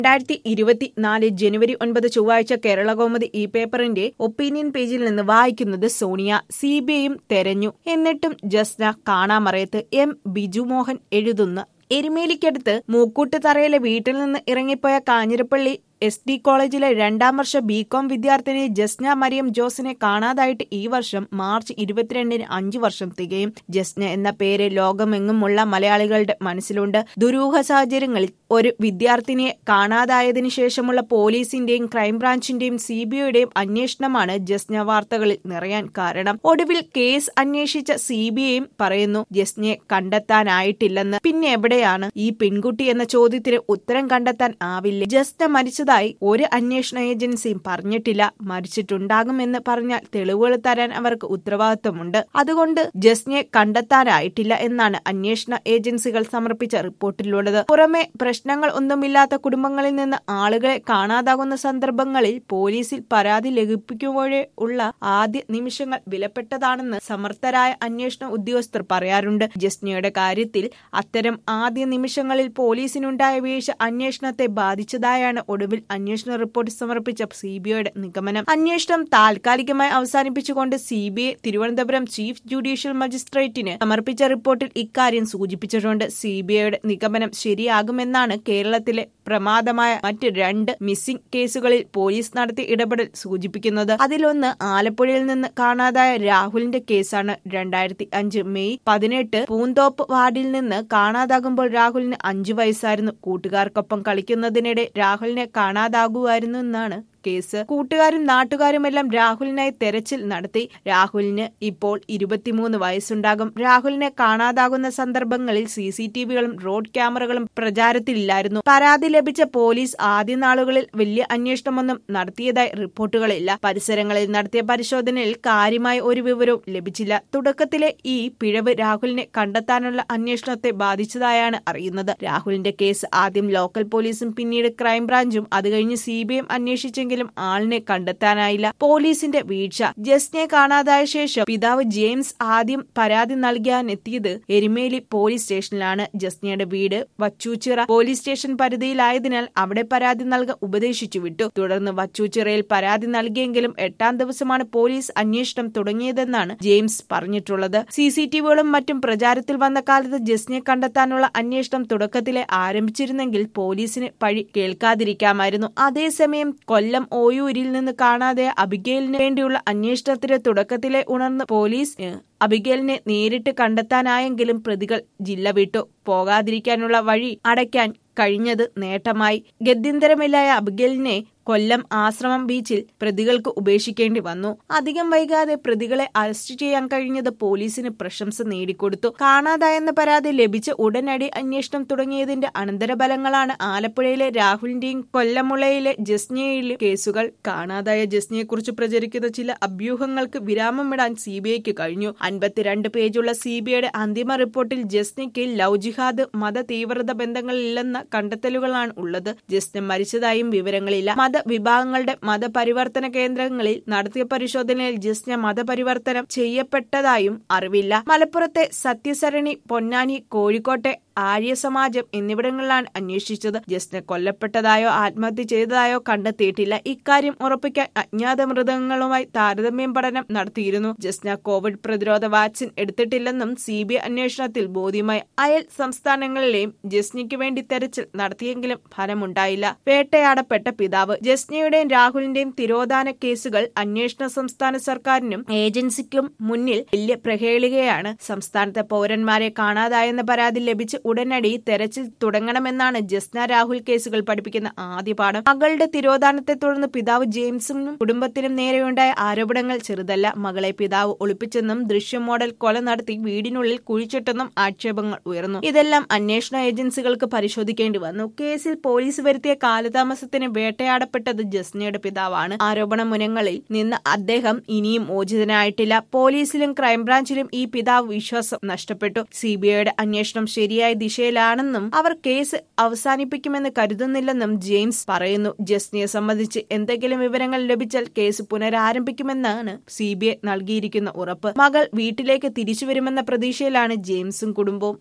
രണ്ടായിരത്തി ഇരുപത്തിനാല് ജനുവരി ഒൻപത് ചൊവ്വാഴ്ച കേരളകൗമുദി ഈ പേപ്പറിന്റെ ഒപ്പീനിയൻ പേജിൽ നിന്ന് വായിക്കുന്നത് സോണിയ സി ബി ഐയും തെരഞ്ഞു എന്നിട്ടും ജസ്ന കാണാമറയത്ത് എം ബിജുമോഹൻ എഴുതുന്ന എരുമേലിക്കടുത്ത് മൂക്കൂട്ടുതറയിലെ വീട്ടിൽ നിന്ന് ഇറങ്ങിപ്പോയ കാഞ്ഞിരപ്പള്ളി എസ് ഡി കോളേജിലെ രണ്ടാം വർഷ ബികോം വിദ്യാർത്ഥിനി ജസ്ന മരിയം ജോസിനെ കാണാതായിട്ട് ഈ വർഷം മാർച്ച് ഇരുപത്തിരണ്ടിന് അഞ്ചു വർഷം തികയും ജസ്ന എന്ന പേര് ലോകമെങ്ങുമുള്ള മലയാളികളുടെ മനസ്സിലുണ്ട് ദുരൂഹ സാഹചര്യങ്ങളിൽ ഒരു വിദ്യാർത്ഥിനിയെ കാണാതായതിനു ശേഷമുള്ള പോലീസിന്റെയും ക്രൈംബ്രാഞ്ചിന്റെയും സി ബി ഐയുടെയും അന്വേഷണമാണ് ജസ്ന വാർത്തകളിൽ നിറയാൻ കാരണം ഒടുവിൽ കേസ് അന്വേഷിച്ച സി ബി ഐയും പറയുന്നു ജസ്നയെ കണ്ടെത്താനായിട്ടില്ലെന്ന് പിന്നെ എവിടെയാണ് ഈ പെൺകുട്ടി എന്ന ചോദ്യത്തിന് ഉത്തരം കണ്ടെത്താൻ ആവില്ല ജസ്ന മരിച്ചതായി ഒരു അന്വേഷണ ഏജൻസിയും പറഞ്ഞിട്ടില്ല മരിച്ചിട്ടുണ്ടാകുമെന്ന് പറഞ്ഞാൽ തെളിവുകൾ തരാൻ അവർക്ക് ഉത്തരവാദിത്വമുണ്ട് അതുകൊണ്ട് ജസ്നയെ കണ്ടെത്താനായിട്ടില്ല എന്നാണ് അന്വേഷണ ഏജൻസികൾ സമർപ്പിച്ച റിപ്പോർട്ടിലുള്ളത് പുറമെ പ്രശ്നങ്ങൾ ഒന്നുമില്ലാത്ത കുടുംബങ്ങളിൽ നിന്ന് ആളുകളെ കാണാതാകുന്ന സന്ദർഭങ്ങളിൽ പോലീസിൽ പരാതി ലഭിക്കുമ്പോഴേ ഉള്ള ആദ്യ നിമിഷങ്ങൾ വിലപ്പെട്ടതാണെന്ന് സമർത്ഥരായ അന്വേഷണ ഉദ്യോഗസ്ഥർ പറയാറുണ്ട് ജസ്നയുടെ കാര്യത്തിൽ അത്തരം ആദ്യ നിമിഷങ്ങളിൽ പോലീസിനുണ്ടായ വീഴ്ച അന്വേഷണത്തെ ബാധിച്ചതായാണ് ഒടുവിൽ അന്വേഷണ റിപ്പോർട്ട് സമർപ്പിച്ച സി ബി ഐയുടെ നിഗമനം അന്വേഷണം താൽക്കാലികമായി അവസാനിപ്പിച്ചുകൊണ്ട് C B I Thiruvananthapuram chief judicial മജിസ്ട്രേറ്റിന് സമർപ്പിച്ച റിപ്പോർട്ടിൽ ഇക്കാര്യം സൂചിപ്പിച്ചിട്ടുണ്ട് സി ബി ഐയുടെ നിഗമനം ശരിയാകുമെന്നാണ് കേരളത്തിലെ പ്രമാദമായ മറ്റ് രണ്ട് മിസ്സിംഗ് കേസുകളിൽ പോലീസ് നടത്തിയ ഇടപെടൽ സൂചിപ്പിക്കുന്നത് അതിലൊന്ന് ആലപ്പുഴയിൽ നിന്ന് കാണാതായ രാഹുലിന്റെ കേസാണ് രണ്ടായിരത്തി അഞ്ച് മെയ് പതിനെട്ട് പൂന്തോപ്പ് വാർഡിൽ നിന്ന് കാണാതാകുമ്പോൾ രാഹുലിന് അഞ്ചു വയസ്സായിരുന്നു കൂട്ടുകാർക്കൊപ്പം കളിക്കുന്നതിനിടെ രാഹുലിനെ കാണാതാകുമായിരുന്നു എന്നാണ് കേസ് കൂട്ടുകാരും നാട്ടുകാരുമെല്ലാം രാഹുലിനായി തെരച്ചിൽ നടത്തി രാഹുലിന് ഇപ്പോൾ ഇരുപത്തിമൂന്ന് വയസ്സുണ്ടാകും രാഹുലിനെ കാണാതാകുന്ന സന്ദർഭങ്ങളിൽ സി സി ടി വികളും റോഡ് ക്യാമറകളും പ്രചാരത്തിലില്ലായിരുന്നു പരാതി ലഭിച്ച പോലീസ് ആദ്യ നാളുകളിൽ വലിയ അന്വേഷണമൊന്നും നടത്തിയതായി റിപ്പോർട്ടുകളില്ല പരിസരങ്ങളിൽ നടത്തിയ പരിശോധനയിൽ കാര്യമായ ഒരു വിവരവും ലഭിച്ചില്ല തുടക്കത്തിലെ ഈ പിഴവ് രാഹുലിനെ കണ്ടെത്താനുള്ള അന്വേഷണത്തെ ബാധിച്ചതായാണ് അറിയുന്നത് രാഹുലിന്റെ കേസ് ആദ്യം ലോക്കൽ പോലീസും പിന്നീട് ക്രൈംബ്രാഞ്ചും അത് കഴിഞ്ഞ് സി ബി ഐ അന്വേഷിച്ചെങ്കിലും ആളിനെ കണ്ടെത്താനായില്ല പോലീസിന്റെ വീഴ്ച ജസ്റ്റിനെ കാണാതായ ശേഷം പിതാവ് ജെയിംസ് ആദ്യം പരാതി നൽകാനെത്തിയത് എരുമേലി പോലീസ് സ്റ്റേഷനിലാണ് ജസ്നയുടെ വീട് വച്ചൂച്ചിറ പോലീസ് സ്റ്റേഷൻ പരിധിയിലായതിനാൽ അവിടെ പരാതി നൽകാൻ ഉപദേശിച്ചു വിട്ടു തുടർന്ന് വച്ചൂച്ചിറയിൽ പരാതി നൽകിയെങ്കിലും എട്ടാം ദിവസമാണ് പോലീസ് അന്വേഷണം തുടങ്ങിയതെന്നാണ് ജെയിംസ് പറഞ്ഞിട്ടുള്ളത് സി സി ടി വികളും മറ്റും പ്രചാരത്തിൽ വന്ന കാലത്ത് ജസ്നയെ കണ്ടെത്താനുള്ള അന്വേഷണം തുടക്കത്തിലെ ആരംഭിച്ചിരുന്നെങ്കിൽ പോലീസിന് പഴി കേൾക്കാതിരിക്കാമായിരുന്നു അതേസമയം കൊല്ലം ഓയൂരിൽ നിന്ന് കാണാതെ അബിഗേലിന് വേണ്ടിയുള്ള അന്വേഷണത്തിന് തുടക്കത്തിലെ ഉണർന്ന് പോലീസ് അബിഗേലിനെ നേരിട്ട് കണ്ടെത്താനായെങ്കിലും പ്രതികൾ ജില്ല വിട്ടു പോകാതിരിക്കാനുള്ള വഴി അടയ്ക്കാൻ കഴിഞ്ഞത് നേട്ടമായി ഗത്യന്തരമില്ലായ അബിഗേലിനെ കൊല്ലം ആശ്രമം ബീച്ചിൽ പ്രതികൾക്ക് ഉപേക്ഷിക്കേണ്ടി വന്നു അധികം വൈകാതെ പ്രതികളെ അറസ്റ്റ് ചെയ്യാൻ കഴിഞ്ഞത് പോലീസിന് പ്രശംസ നേടിക്കൊടുത്തു കാണാതായെന്ന പരാതി ലഭിച്ച ഉടനടി അന്വേഷണം തുടങ്ങിയതിന്റെ അനന്തരഫലങ്ങളാണ് ആലപ്പുഴയിലെ രാഹുലിന്റെയും കൊല്ലമുളയിലെ ജസ്നയിലെ കേസുകൾ കാണാതായ ജസ്നയെക്കുറിച്ച് പ്രചരിക്കുന്ന ചില അഭ്യൂഹങ്ങൾക്ക് വിരാമമിടാൻ സി ബി ഐക്ക് കഴിഞ്ഞു അൻപത്തിരണ്ട് പേജുള്ള സി ബി ഐയുടെ അന്തിമ റിപ്പോർട്ടിൽ ജസ്നയ്ക്ക് ലവ് ജിഹാദ് മത തീവ്രത ബന്ധങ്ങളില്ലെന്ന കണ്ടെത്തലുകളാണ് ഉള്ളത് ജസ്ന മരിച്ചതായും വിവരങ്ങളില്ല മതവിഭാഗങ്ങളുടെ മതപരിവർത്തന കേന്ദ്രങ്ങളിൽ നടത്തിയ പരിശോധനയിൽ ജസ്ന മതപരിവർത്തനം ചെയ്യപ്പെട്ടതായും അറിവില്ല മലപ്പുറത്തെ സത്യസരണി പൊന്നാനി കോഴിക്കോട്ടെ ആര്യ സമാജം എന്നിവിടങ്ങളിലാണ് അന്വേഷിച്ചത് ജസ്ന കൊല്ലപ്പെട്ടതായോ ആത്മഹത്യ ചെയ്തതായോ കണ്ടെത്തിയിട്ടില്ല ഇക്കാര്യം ഉറപ്പിക്കാൻ അജ്ഞാത മൃതങ്ങളുമായി താരതമ്യം പഠനം നടത്തിയിരുന്നു ജസ്ന കോവിഡ് പ്രതിരോധ വാക്സിൻ എടുത്തിട്ടില്ലെന്നും സി ബി ഐ അന്വേഷണത്തിൽ ബോധ്യമായി അയൽ സംസ്ഥാനങ്ങളിലെയും ജസ്നയ്ക്ക് വേണ്ടി തെരച്ചിൽ നടത്തിയെങ്കിലും ഫലമുണ്ടായില്ല വേട്ടയാടപ്പെട്ട പിതാവ് ജസ്നയുടെയും രാഹുലിന്റെയും തിരോധാന കേസുകൾ അന്വേഷണ സംസ്ഥാന സർക്കാരിനും ഏജൻസിക്കും മുന്നിൽ വലിയ പ്രഹേളികയാണ് സംസ്ഥാനത്തെ പൗരന്മാരെ കാണാതായെന്ന പരാതി ലഭിച്ച് ഉടനടി തെരച്ചിൽ തുടങ്ങണമെന്നാണ് ജസ്ന രാഹുൽ കേസുകൾ പഠിപ്പിക്കുന്ന ആദ്യ പാഠം മകളുടെ തിരോധാനത്തെ തുടർന്ന് പിതാവ് ജെയിംസിനും കുടുംബത്തിനും നേരെയുണ്ടായ ആരോപണങ്ങൾ ചെറുതല്ല മകളെ പിതാവ് ഒളിപ്പിച്ചെന്നും ദൃശ്യം മോഡൽ കൊല നടത്തി വീടിനുള്ളിൽ കുഴിച്ചിട്ടെന്നും ആക്ഷേപങ്ങൾ ഉയർന്നു ഇതെല്ലാം അന്വേഷണ ഏജൻസികൾക്ക് പരിശോധിക്കേണ്ടി വന്നു കേസിൽ പോലീസ് വരുത്തിയ കാലതാമസത്തിന് വേട്ടയാടപ്പെട്ടത് ജസ്നയുടെ പിതാവാണ് ആരോപണ മുനങ്ങളിൽ നിന്ന് അദ്ദേഹം ഇനിയും മോചിതനായിട്ടില്ല പോലീസിലും ക്രൈംബ്രാഞ്ചിലും ഈ പിതാവ് വിശ്വാസം നഷ്ടപ്പെട്ടു സിബിഐയുടെ അന്വേഷണം ശരിയായ ദിശയിലാണെന്നും അവർ കേസ് അവസാനിപ്പിക്കുമെന്ന് കരുതുന്നില്ലെന്നും ജെയിംസ് പറയുന്നു ജസ്നിയെ സംബന്ധിച്ച് എന്തെങ്കിലും വിവരങ്ങൾ ലഭിച്ചാൽ കേസ് പുനരാരംഭിക്കുമെന്നാണ് സി ബി ഐ നൽകിയിരിക്കുന്ന ഉറപ്പ് മകൾ വീട്ടിലേക്ക് തിരിച്ചുവരുമെന്ന പ്രതീക്ഷയിലാണ് ജെയിംസും കുടുംബവും